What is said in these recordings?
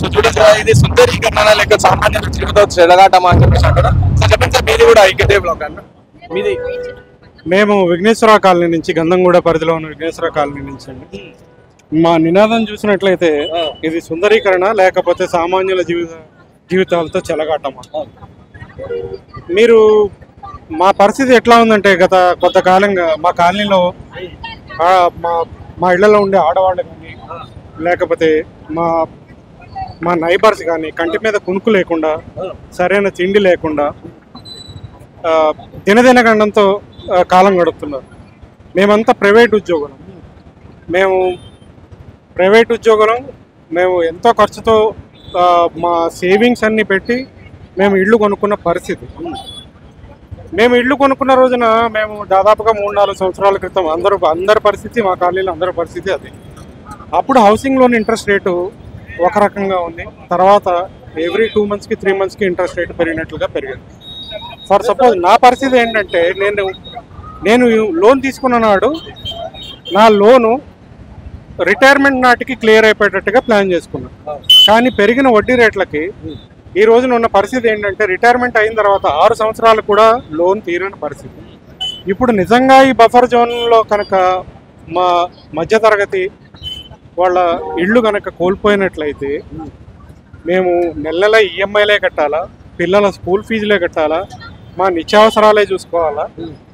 So చూడండి sir, ఇది సుందరీకరణ లేక సామాన్య జీవితం చెడగాటమా అని చెప్పేసి అంటారు సో చెప్పండి సార్ మీది కూడా ఐక్యతే బ్లాక్ అన్న మీది మేము విఘ్నేశ్వర కాలనీ నుంచి గంధంగూడ పరిధిలో ఉన్న విఘ్నేశ్వర కాలనీ నుంచి అండి మా నినాదం చూసినట్లయితే ఇది సుందరీకరణ లేకపోతే సామాన్యుల జీవిత జీవితాలతో చెలగాటమా మీరు మా పరిస్థితి ఎట్లా ఉందంటే గత కొంతకాలంగా మా కాలనీలో ఆ, మా మా ఇళ్లలో ఉండే ఆడవాళ్ళు కానీ లేకపోతే మా మా నైబర్స్ కానీ కంటి మీద కునుకు లేకుండా సరైన తిండి లేకుండా ఆ, దినదిన గండంతో ఆ, కాలం గడుపుతున్నారు మేమంతా ప్రైవేట్ ఉద్యోగులం మేము ప్రైవేట్ ఉద్యోగులం మేము ఎంతో ఖర్చుతో ఆ, మా సేవింగ్స్ అన్ని పెట్టి మేము ఇల్లు కొనుక్కున్న పరిస్థితి మేము ఇల్లు కొనుక్కున్న రోజున మేము దాదాపుగా మూడు నాలుగు సంవత్సరాల క్రితం అందరూ అందరి పరిస్థితి మా కాలనీలో అందరి పరిస్థితి అది అప్పుడు హౌసింగ్ లోన్ ఇంట్రెస్ట్ రేటు ఒక రకంగా ఉంది తర్వాత ఎవ్రీ టూ మంత్స్కి త్రీ మంత్స్కి ఇంట్రెస్ట్ రేటు పెరిగినట్లుగా పెరిగింది ఫర్ సపోజ్ నా పరిస్థితి ఏంటంటే నేను నేను లోన్ తీసుకున్న నాడు నా లోను రిటైర్మెంట్ నాటికి క్లియర్ అయిపోయేటట్టుగా ప్లాన్ చేసుకున్నాను కానీ పెరిగిన వడ్డీ రేట్లకి ఈ రోజున ఉన్న పరిస్థితి ఏంటంటే రిటైర్మెంట్ అయిన తర్వాత ఆరు సంవత్సరాలు కూడా లోన్ తీరని పరిస్థితి ఇప్పుడు నిజంగా ఈ బఫర్ జోన్లో కనుక మా మధ్యతరగతి వాళ్ళ ఇళ్ళు కనుక కోల్పోయినట్లయితే మేము నెల నెల ఈఎంఐలే కట్టాలా పిల్లల స్కూల్ ఫీజులే కట్టాలా మా నిత్యావసరాలే చూసుకోవాలా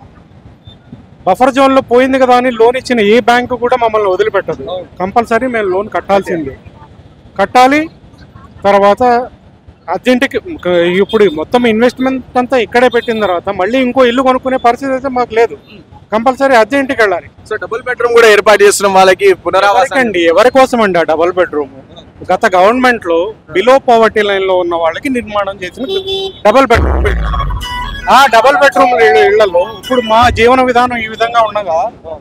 బఫర్ జోన్ లో పోయింది కదా అని లోన్ ఇచ్చిన ఏ బ్యాంకు కూడా మమ్మల్ని వదిలిపెట్టదు కంపల్సరీ మేము లోన్ కట్టాల్సిందే కట్టాలి తర్వాత అర్జెంట్కి ఇప్పుడు మొత్తం ఇన్వెస్ట్మెంట్ అంతా ఇక్కడే పెట్టిన తర్వాత మళ్ళీ ఇంకో ఇల్లు కొనుక్కునే పరిస్థితి అయితే మాకు లేదు కంపల్సరీ అర్జెంట్కి వెళ్ళాలి సో డబుల్ బెడ్రూమ్ కూడా ఏర్పాటు చేస్తున్నాం వాళ్ళకి పునరావాసం ఎవరికండి ఎవరి కోసం అండి ఆ డబుల్ బెడ్రూమ్ గత గవర్నమెంట్ లో బిలో పావర్టీ లైన్ లో ఉన్న వాళ్ళకి నిర్మాణం చేసిన డబుల్ బెడ్రూమ్ ఆ డబుల్ బెడ్రూమ్ ఇళ్లలో ఇప్పుడు మా జీవన విధానం ఈ విధంగా ఉండగా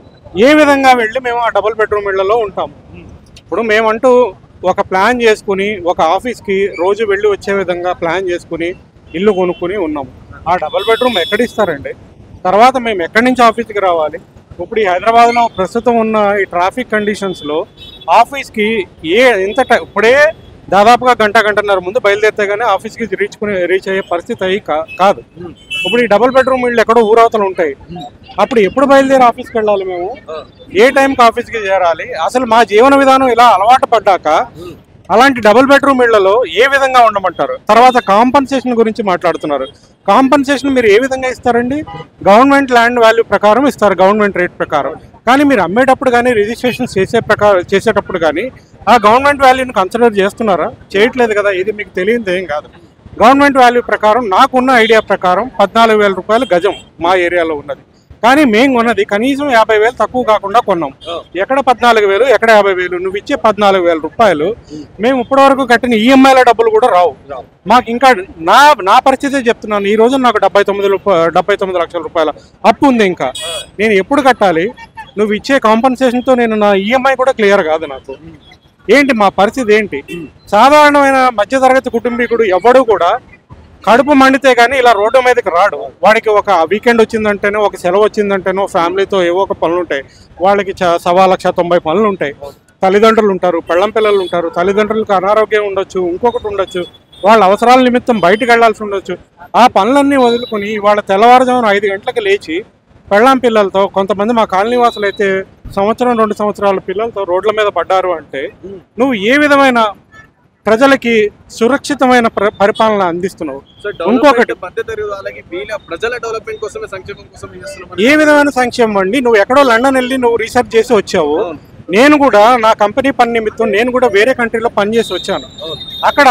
ఏ విధంగా వెళ్ళి మేము ఆ డబుల్ బెడ్రూమ్ ఇళ్లలో ఉంటాం ఇప్పుడు మేమంటూ ఒక ప్లాన్ చేసుకుని ఒక ఆఫీస్కి రోజు వెళ్ళి వచ్చే విధంగా ప్లాన్ చేసుకుని ఇల్లు కొనుక్కుని ఉన్నాము ఆ డబుల్ బెడ్రూమ్ ఎక్కడ ఇస్తారండి తర్వాత మేము ఎక్కడి నుంచి ఆఫీస్కి రావాలి ఇప్పుడు ఈ హైదరాబాద్లో ప్రస్తుతం ఉన్న ఈ ట్రాఫిక్ కండిషన్స్లో ఆఫీస్కి ఏ ఎంత టై- ఇప్పుడే దాదాపుగా గంట గంటన్నర ముందు బయలుదేరితే కానీ ఆఫీస్కి రీచ్ రీచ్ అయ్యే పరిస్థితి అయ్యి కా- కాదు ఇప్పుడు ఈ డబుల్ బెడ్రూమ్ ఇళ్ళు ఎక్కడో ఊరవతలు ఉంటాయి అప్పుడు ఎప్పుడు బయలుదేరి ఆఫీస్కి వెళ్ళాలి మేము ఏ టైంకి ఆఫీస్కి చేరాలి అసలు మా జీవన విధానం ఇలా అలవాటు పడ్డాక అలాంటి డబుల్ బెడ్రూమ్ ఇళ్లలో ఏ విధంగా ఉండమంటారు తర్వాత కాంపన్సేషన్ గురించి మాట్లాడుతున్నారు కాంపన్సేషన్ మీరు ఏ విధంగా ఇస్తారండి గవర్నమెంట్ ల్యాండ్ వాల్యూ ప్రకారం ఇస్తారు గవర్నమెంట్ రేట్ ప్రకారం కానీ మీరు అమ్మేటప్పుడు కానీ రిజిస్ట్రేషన్ చేసే ప్రకారం చేసేటప్పుడు కానీ ఆ గవర్నమెంట్ వాల్యూని కన్సిడర్ చేస్తున్నారా చేయట్లేదు కదా ఇది మీకు తెలియదు ఏం కాదు గవర్నమెంట్ వాల్యూ ప్రకారం నాకున్న ఐడియా ప్రకారం పద్నాలుగు వేల రూపాయలు గజం మా ఏరియాలో ఉన్నది కానీ మేము కొన్నది కనీసం యాభై వేలు తక్కువ కాకుండా కొన్నాం ఎక్కడ పద్నాలుగు వేలు ఎక్కడ యాభై వేలు నువ్వు ఇచ్చే పద్నాలుగు వేల రూపాయలు మేము ఇప్పటి వరకు కట్టిన ఈఎంఐల డబ్బులు కూడా రావు మాకు ఇంకా నా నా పరిస్థితి చెప్తున్నాను ఈ రోజు నాకు డెబ్బై తొమ్మిది రూపా డెబ్బై తొమ్మిది లక్షల రూపాయల అప్పు ఉంది ఇంకా నేను ఎప్పుడు కట్టాలి నువ్వు ఇచ్చే కాంపన్సేషన్తో నేను నా ఈఎంఐ కూడా క్లియర్ కాదు నాకు ఏంటి మా పరిస్థితి ఏంటి సాధారణమైన మధ్యతరగతి కుటుంబీకుడు ఎవడు కూడా కడుపు మండితే కానీ ఇలా రోడ్డు మీదకి రాడు వాడికి ఒక వీకెండ్ వచ్చిందంటేనో ఒక సెలవు వచ్చిందంటేనో ఫ్యామిలీతో ఏవో ఒక పనులు ఉంటాయి వాళ్ళకి చ- సవా లక్ష తొంభై పనులు ఉంటాయి తల్లిదండ్రులు ఉంటారు పెళ్ళం పిల్లలు ఉంటారు తల్లిదండ్రులకు అనారోగ్యం ఉండొచ్చు ఇంకొకటి ఉండొచ్చు వాళ్ళ అవసరాల నిమిత్తం బయటకు వెళ్లాల్సి ఉండొచ్చు ఆ పనులన్నీ వదులుకొని వాళ్ళ తెల్లవారుజామున ఐదు గంటలకు లేచి పెళ్ళాం పిల్లలతో కొంతమంది మా కాలనీ వాసులు అయితే సంవత్సరం రెండు సంవత్సరాల పిల్లలతో రోడ్ల మీద పడ్డారు అంటే నువ్వు ఏ విధమైన ప్రజలకి సురక్షితమైన ప్ర- పరిపాలన అందిస్తున్నావు సో ఇంకొకటి. డెవలప్మెంట్ మధ్యతరగతి వాళ్ళకి వీళ్ళ ప్రజల డెవలప్మెంట్ కోసమే సంక్షేమం కోసం చేస్తున్నాం ఏ విధమైన సంక్షేమం అండి నువ్వు ఎక్కడో లండన్ వెళ్ళి నువ్వు రీసెర్చ్ చేసి వచ్చావు అవును. నేను కూడా నా కంపెనీ పని నిమిత్తం నేను కూడా వేరే కంట్రీలో పని చేసి వచ్చాను అక్కడ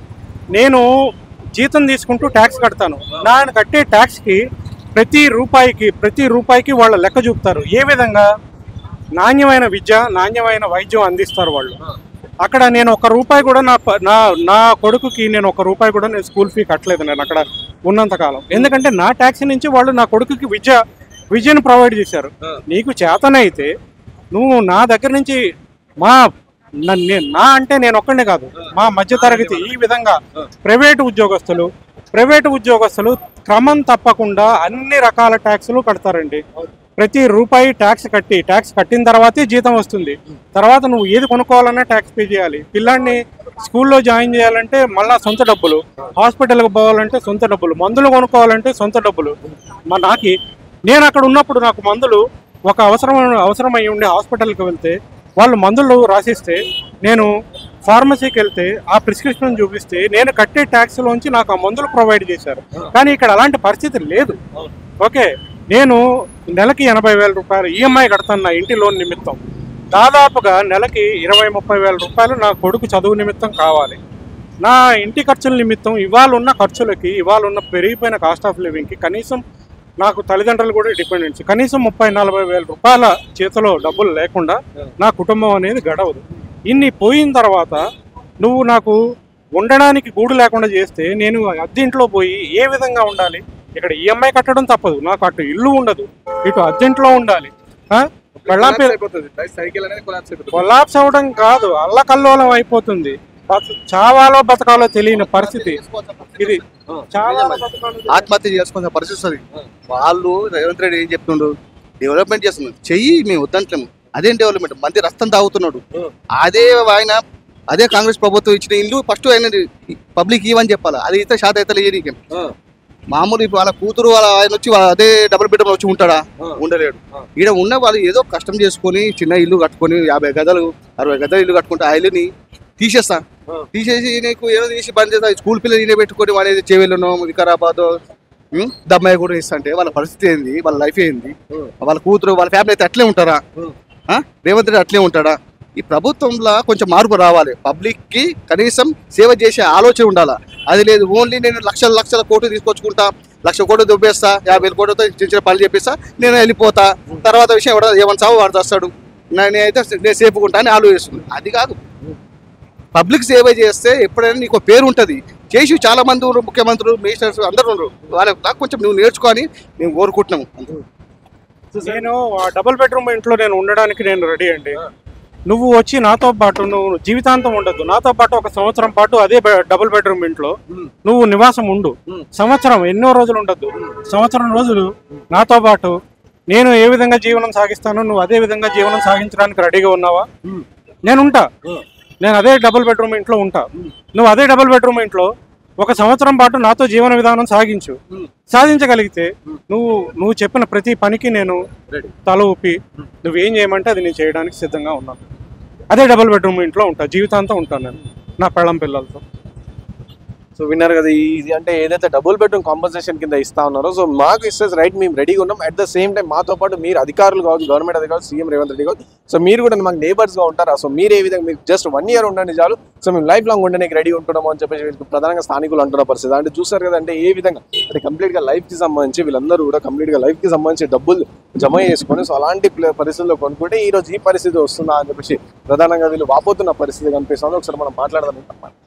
నేను జీతం తీసుకుంటూ ట్యాక్స్ కడతాను నేను కట్టే ట్యాక్స్కి ప్రతి రూపాయికి ప్రతి రూపాయికి వాళ్ళ లెక్క చూపుతారు ఏ విధంగా నాణ్యమైన విద్య నాణ్యమైన వైద్యం అందిస్తారు వాళ్ళు అక్కడ నేను ఒక రూపాయి కూడా నా ప- నా నా కొడుకుకి నేను ఒక రూపాయి కూడా నేను స్కూల్ ఫీ కట్టలేదు నేను అక్కడ ఉన్నంత కాలం ఎందుకంటే నా ట్యాక్స్ నుంచి వాళ్ళు నా కొడుకుకి విద్య విద్యను ప్రొవైడ్ చేశారు నీకు చేతనైతే నువ్వు నా దగ్గర నుంచి మా నా- నే- నా అంటే నేను ఒక్కడే కాదు మా మధ్య తరగతి ఈ విధంగా ప్రైవేటు ఉద్యోగస్తులు ప్రైవేటు ఉద్యోగస్తులు క్రమం తప్పకుండా అన్ని రకాల ట్యాక్సులు కడతారండి ప్రతి రూపాయి ట్యాక్స్ కట్టి ట్యాక్స్ కట్టిన తర్వాతే జీతం వస్తుంది తర్వాత నువ్వు ఏది కొనుక్కోవాలన్నా ట్యాక్స్ పే చేయాలి పిల్లాడిని స్కూల్లో జాయిన్ చేయాలంటే మళ్ళా సొంత డబ్బులు హాస్పిటల్కి పోవాలంటే సొంత డబ్బులు మందులు కొనుక్కోవాలంటే సొంత డబ్బులు మా నాకి నేను అక్కడ ఉన్నప్పుడు నాకు మందులు ఒక అవసరం అవసరమై ఉండే హాస్పిటల్కి వెళ్తే వాళ్ళు మందులు రాసిస్తే నేను ఫార్మసీకి వెళ్తే ఆ ప్రిస్క్రిప్షన్ చూపిస్తే నేను కట్టే ట్యాక్స్లోంచి నాకు ఆ మందులు ప్రొవైడ్ చేశారు కానీ ఇక్కడ అలాంటి పరిస్థితి లేదు ఓకే నేను నెలకి ఎనభై వేల రూపాయలు ఈఎంఐ కడతాను నా ఇంటి లోన్ నిమిత్తం దాదాపుగా నెలకి ఇరవై ముప్పై వేల రూపాయలు నా కొడుకు చదువు నిమిత్తం కావాలి నా ఇంటి ఖర్చుల నిమిత్తం ఇవాళ ఉన్న ఖర్చులకి ఇవాళ ఉన్న పెరిగిపోయిన కాస్ట్ ఆఫ్ లివింగ్కి కనీసం నాకు తల్లిదండ్రులు కూడా డిపెండెన్స్ కనీసం ముప్పై నలభై వేల రూపాయల చేతిలో డబ్బులు లేకుండా నా కుటుంబం అనేది గడవదు ఇన్ని పోయిన తర్వాత నువ్వు నాకు ఉండడానికి గూడు లేకుండా చేస్తే నేను అద్దెంట్లో పోయి ఏ విధంగా ఉండాలి ఇక్కడ ఈఎంఐ కట్టడం తప్పదు నాకు అటు ఇల్లు ఉండదు ఇటు అద్దెంట్లో ఉండాలి ఆ? పెళ్ళాం పిల్ల- అయిపోతుంది సైకిల్ అనేది కొలాప్స్ అయిపోతుంది కొలాప్స్ అవడం కాదు అల్లకల్లోలం అయిపోతుంది బతు- చావాలో బతకాలో తెలియని పరిస్థితి ఇది చాలా ఆత్మహత్య చేసుకోవాల్సిన పరిస్థితి వస్తుంది వాళ్ళు రేవంత్ రెడ్డి ఏం చెప్తుండ్రు డెవలప్మెంట్ చేస్తున్నాడు చెయ్యి మేము వద్దంటలేము అదేం డెవలప్మెంట్ మంది రక్తం తాగుతున్నాడు అదే ఆయన అదే కాంగ్రెస్ ప్రభుత్వం ఇచ్చిన ఇల్లు ఫస్ట్ ఆయన పబ్లిక్ ఇవ్వని చెప్పాలి అది ఇస్తే శాత అయితే లేదు మామూలు ఇప్పుడు వాళ్ళ కూతురు వాళ్ళ ఆయన వచ్చి వాళ్ళ అదే డబుల్ బెడ్రూమ్ వచ్చి ఉంటాడా ఉండలేడు ఈడ ఉన్న వాళ్ళు ఏదో కష్టం చేసుకొని చిన్న ఇల్లు కట్టుకొని యాభై గదలు అరవై గదలు ఇల్లు కట్టుకుంటే ఆ ఇల్లుని తీసేస్తా తీసేసి నీకు ఏదో తీసి బంద్ చేస్తా స్కూల్ పిల్లలు ఈయన పెట్టుకొని వాడేది చేవెళ్ళను వికారాబాద్ ఉం, దమ్మాయి కూడా ఇస్తా అంటే వాళ్ళ పరిస్థితి ఏంది వాళ్ళ లైఫ్ ఏంది వాళ్ళ కూతురు వాళ్ళ ఫ్యామిలీ అయితే అట్లే ఉంటారా ఆ? రేవంత్ రెడ్డి అట్లే ఉంటాడా ఈ ప్రభుత్వంలో కొంచెం మార్పు రావాలి పబ్లిక్ కి కనీసం సేవ చేసే ఆలోచన ఉండాలా అది లేదు ఓన్లీ నేను లక్షల లక్షల కోట్లు తీసుకొచ్చుకుంటా లక్ష కోట్లు దుబ్బేస్తా యాభై వేల కోట్లతో చిన్న చిన్న పనులు చెప్పేస్తా నేను వెళ్ళిపోతా తర్వాత విషయం ఎవడ ఏమన్నా సాగు వాడు చేస్తాడు నేనైతే నేను సేఫ్గా ఉంటా అని ఆలోచిస్తున్నాను అది కాదు పబ్లిక్ సేవ చేస్తే ఎప్పుడైనా నీకు ఒక పేరు ఉంటుంది చేసి చాలా మంది ఉన్నారు ముఖ్యమంత్రులు మినిస్టర్స్ అందరూ ఉన్నారు వాళ్ళకి నాకు కొంచెం నువ్వు నేర్చుకొని మేము కోరుకుంటున్నాము నేను ఆ డబుల్ బెడ్రూమ్ ఇంట్లో నేను ఉండడానికి నేను రెడీ అండి నువ్వు వచ్చి నాతో పాటు నువ్వు జీవితాంతం ఉండొద్దు నాతో పాటు ఒక సంవత్సరం పాటు అదే బె- డబుల్ బెడ్రూమ్ ఇంట్లో నువ్వు నివాసం ఉండు సంవత్సరం ఎన్నో రోజులు ఉండొద్దు సంవత్సరం రోజులు నాతో పాటు నేను ఏ విధంగా జీవనం సాగిస్తానో నువ్వు అదే విధంగా జీవనం సాగించడానికి రెడీగా ఉన్నావా నేను ఉంటా నేను అదే డబుల్ బెడ్రూమ్ ఇంట్లో ఉంటా నువ్వు అదే డబుల్ బెడ్రూమ్ ఇంట్లో ఒక సంవత్సరం పాటు నాతో జీవన విధానం సాగించు సాధించగలిగితే నువ్వు నువ్వు చెప్పిన ప్రతి పనికి నేను తల ఊపి నువ్వేం చేయమంటే అది నేను చేయడానికి సిద్ధంగా ఉన్నాను అదే డబుల్ బెడ్రూమ్ ఇంట్లో ఉంటా జీవితాంతం ఉంటాను నేను నా పెళ్ళం పిల్లలతో సో విన్నారు కదా ఇది అంటే ఏదైతే డబుల్ బెడ్రూమ్ కాంపన్సేషన్ కింద ఇస్తా ఉన్నారో సో మాకు ఇస్తే రైట్ మేము రెడీగా ఉన్నాం అట్ ద సేమ్ టైం మాతో పాటు మీరు అధికారులు కావచ్చు గవర్నమెంట్ అధికారులు సీఎం రేవంత్ రెడ్డి కావచ్చు సో మీరు కూడా మాకు నేబర్స్ గా ఉంటారా సో మీరు ఏ విధంగా మీకు జస్ట్ వన్ ఇయర్ ఉండండి చాలు సో మేము లైఫ్ లాంగ్ ఉండడానికి రెడీ ఉంటున్నాము అని చెప్పేసి వీళ్ళకి ప్రధానంగా స్థానికులు అంటున్న పరిస్థితి అంటే చూసారు కదా అంటే ఏ విధంగా అంటే కంప్లీట్ గా లైఫ్ కి సంబంధించి వీళ్ళందరూ కూడా కంప్లీట్ గా లైఫ్ కి సంబంధించి డబ్బులు జమ చేసుకొని సో అలాంటి ప్ల- పరిస్థితుల్లో కొనుక్కుంటే ఈ రోజు ఈ పరిస్థితి వస్తుందా అని చెప్పేసి ప్రధానంగా వీళ్ళు వాపోతున్న పరిస్థితి కనిపిస్తుంది ఒకసారి మనం మాట్లాడదాం